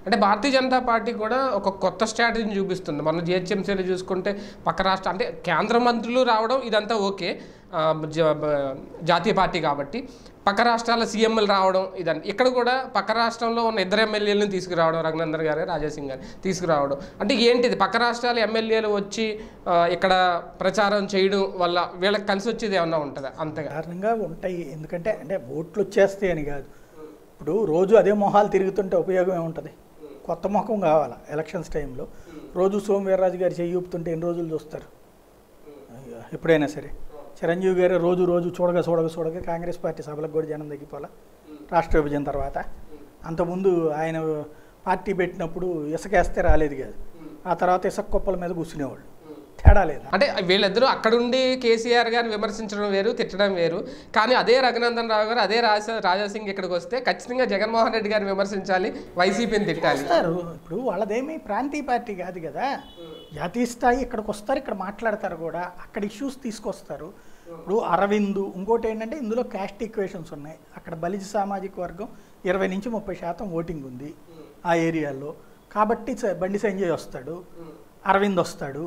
అంటే భారతీయ జనతా పార్టీ కూడా ఒక కొత్త స్ట్రాటజీని చూపిస్తుంది మన జిహెచ్ఎంసీలో చూసుకుంటే పక్క రాష్ట్ర అంటే కేంద్ర మంత్రులు రావడం ఇదంతా ఓకే ఆ, జ- బ- జాతీయ పార్టీ కాబట్టి పక్క రాష్ట్రాల సీఎంలు రావడం ఇదని ఇక్కడ కూడా పక్క రాష్ట్రంలో ఉన్న ఇద్దరు ఎమ్మెల్యేలను తీసుకురావడం రఘునందన్ గారు రాజాసింగ్ గారు తీసుకురావడం అంటే ఏంటిది పక్క రాష్ట్రాల ఎమ్మెల్యేలు వచ్చి ఆ, ఇక్కడ ప్రచారం చేయడం వల్ల వీళ్ళకి కలిసి వచ్చేది ఏమన్నా ఉంటుందా అంతగా కారణంగా ఉంటాయి ఎందుకంటే అంటే ఓట్లు వచ్చేస్తాయి అని కాదు ఇప్పుడు రోజు అదే మొహాలు తిరుగుతుంటే ఉపయోగం ఏముంటుంది కొత్త ముఖం కావాలా ఎలక్షన్స్ టైంలో రోజు సోమవీర్రాజు గారు చెయ్యి ఊపుతుంటే ఎన్ని రోజులు చూస్తారు అయ్యో, ఎప్పుడైనా సరే చిరంజీవి గారు రోజు రోజు చూడగా చూడగా చూడగా కాంగ్రెస్ పార్టీ సభలకు కూడా జనం తగ్గిపోలా రాష్ట్ర విభజన తర్వాత అంతకుముందు ఆయన పార్టీ పెట్టినప్పుడు ఇసుకేస్తే రాలేదు కాదు ఆ తర్వాత ఇసుక కుప్పల మీద కూర్చునేవాళ్ళు తేడా లేదా అంటే వీళ్ళిద్దరూ అక్కడుండి కేసీఆర్ గారిని విమర్శించడం వేరు తిట్టడం వేరు కానీ అదే రఘునందన్ రావు గారు అదే రాజా రాజాసింగ్ ఇక్కడికి వస్తే ఖచ్చితంగా జగన్మోహన్ రెడ్డి గారిని విమర్శించాలి వైసీపీని తిట్టాలి వస్తారు ఇప్పుడు వాళ్ళదేమి ప్రాంతీయ పార్టీ కాదు కదా జాతీయ స్థాయి ఇక్కడికి వస్తారు ఇక్కడ మాట్లాడతారు కూడా అక్కడ ఇష్యూస్ తీసుకొస్తారు ఇప్పుడు అరవింద్ ఇంకోటి ఏంటంటే ఇందులో క్యాస్ట్ ఈక్వేషన్స్ ఉన్నాయి అక్కడ బలిజ సామాజిక వర్గం ఇరవై నుంచి ముప్పై శాతం ఓటింగ్ ఉంది ఆ ఏరియాలో కాబట్టి స- బండి సంజయ్ వస్తాడు అరవింద్ వస్తాడు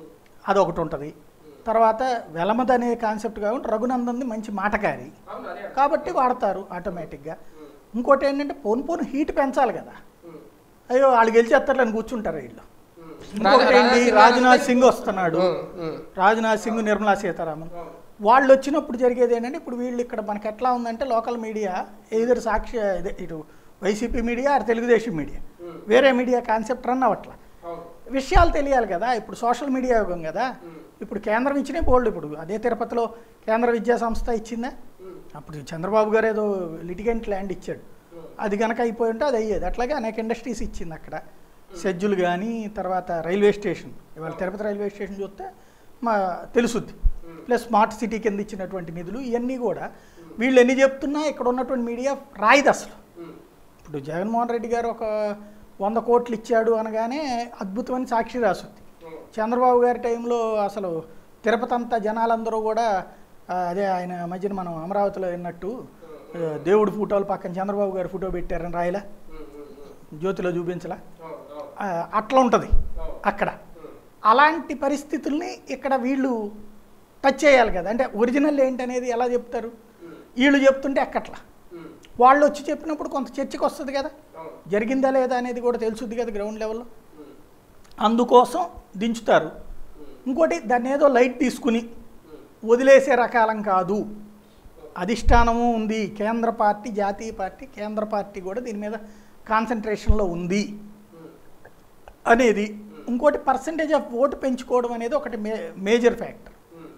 అదొకటి ఉంటుంది తర్వాత వెలమద అనే కాన్సెప్ట్ కాకుండా రఘునందన్ది మంచి మాటకారి కాబట్టి వాడతారు ఆటోమేటిక్గా ఇంకోటి ఏంటంటే పోను పోను హీట్ పెంచాలి కదా అయ్యో వాళ్ళు గెలిచేస్తారు అని కూర్చుంటారు వీళ్ళు ఇంకొకటి ఏంటి రాజ్నాథ్ సింగ్ వస్తున్నాడు రాజ్నాథ్ సింగ్ నిర్మలా సీతారామన్ వాళ్ళు వచ్చినప్పుడు జరిగేది ఏంటంటే ఇప్పుడు వీళ్ళు ఇక్కడ మనకి ఎట్లా ఉందంటే లోకల్ మీడియా ఏదో సాక్షి ఇదే ఇటు వైసీపీ మీడియా అటు తెలుగుదేశం మీడియా వేరే మీడియా కాన్సెప్ట్ రన్ అవ్వట్లా విషయాలు తెలియాలి కదా ఇప్పుడు సోషల్ మీడియా యుగం కదా ఇప్పుడు కేంద్రం ఇచ్చినే బోల్డ్ ఇప్పుడు అదే తిరుపతిలో కేంద్ర విద్యా సంస్థ ఇచ్చిందా అప్పుడు చంద్రబాబు గారు ఏదో లిటిగెంట్ ల్యాండ్ ఇచ్చాడు అది కనుక అయిపోయి ఉంటే అది అయ్యేది అట్లాగే అనేక ఇండస్ట్రీస్ ఇచ్చింది అక్కడ షెడ్యూల్ కానీ తర్వాత రైల్వే స్టేషన్ ఇవాళ తిరుపతి రైల్వే స్టేషన్ చూస్తే మా తెలుసుద్ది ప్లస్ స్మార్ట్ సిటీ కింద ఇచ్చినటువంటి నిధులు ఇవన్నీ కూడా వీళ్ళు ఎన్ని చెప్తున్నా ఇక్కడ ఉన్నటువంటి మీడియా రాయిది అసలు ఇప్పుడు జగన్మోహన్ రెడ్డి గారు ఒక వంద కోట్లు ఇచ్చాడు అనగానే అద్భుతమైన సాక్షి రాసుద్ది చంద్రబాబు గారి టైంలో అసలు తిరుపతి అంతా జనాలందరూ కూడా ఆ, అదే ఆయన మధ్యన మనం అమరావతిలో విన్నట్టు ఆ, దేవుడి ఫోటోలు పక్కన చంద్రబాబు గారి ఫోటో పెట్టారని రాయలా జ్యోతిలో చూపించలా ఆ, అట్లా ఉంటుంది అక్కడ అలాంటి పరిస్థితుల్ని ఇక్కడ వీళ్ళు టచ్ చేయాలి కదా అంటే ఒరిజినల్ ఏంటనేది ఎలా చెప్తారు వీళ్ళు చెప్తుంటే ఎక్కట్లా వాళ్ళు వచ్చి చెప్పినప్పుడు కొంత చర్చకు వస్తుంది కదా జరిగిందా లేదా అనేది కూడా తెలుసుద్ది కదా గ్రౌండ్ లెవెల్లో అందుకోసం దించుతారు ఇంకోటి దాన్ని ఏదో లైట్ తీసుకుని వదిలేసే రకాలం కాదు అధిష్టానము ఉంది కేంద్ర పార్టీ జాతీయ పార్టీ కేంద్ర పార్టీ కూడా దీని మీద కాన్సన్ట్రేషన్లో ఉంది అనేది ఇంకోటి పర్సంటేజ్ ఆఫ్ ఓటు పెంచుకోవడం అనేది ఒకటి మే మేజర్ ఫ్యాక్టర్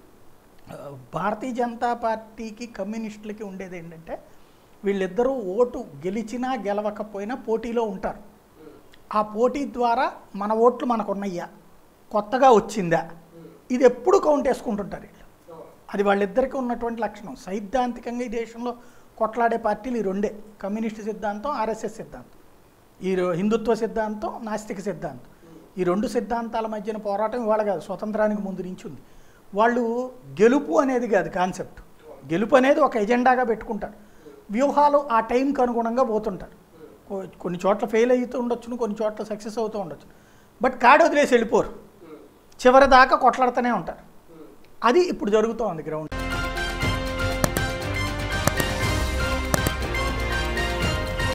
భారతీయ జనతా పార్టీకి కమ్యూనిస్టులకి ఉండేది ఏంటంటే వీళ్ళిద్దరూ ఓటు గెలిచినా గెలవకపోయినా పోటీలో ఉంటారు ఆ పోటీ ద్వారా మన ఓట్లు మనకు ఉన్నాయా కొత్తగా వచ్చిందా ఇది ఎప్పుడు కౌంట్ వేసుకుంటుంటారు వీళ్ళు అది వాళ్ళిద్దరికీ ఉన్నటువంటి లక్షణం సైద్ధాంతికంగా ఈ దేశంలో కొట్లాడే పార్టీలు ఈ రెండే కమ్యూనిస్ట్ సిద్ధాంతం ఆర్ఎస్ఎస్ సిద్ధాంతం ఈ రో- హిందుత్వ సిద్ధాంతం నాస్తిక సిద్ధాంతం ఈ రెండు సిద్ధాంతాల మధ్యన పోరాటం ఇవాళ కాదు స్వతంత్రానికి ముందు నుంచి ఉంది వాళ్ళు గెలుపు అనేది కాదు కాన్సెప్ట్ గెలుపు అనేది ఒక ఎజెండాగా పెట్టుకుంటారు వ్యూహాలు ఆ టైంకి అనుగుణంగా పోతుంటారు కొ- కొన్ని చోట్ల ఫెయిల్ అవుతూ ఉండొచ్చును కొన్ని చోట్ల సక్సెస్ అవుతూ ఉండొచ్చు బట్ కాడు వదిలేసి వెళ్ళిపోరు చివరి దాకా కొట్లాడుతూనే ఉంటారు అది ఇప్పుడు జరుగుతోంది గ్రౌండ్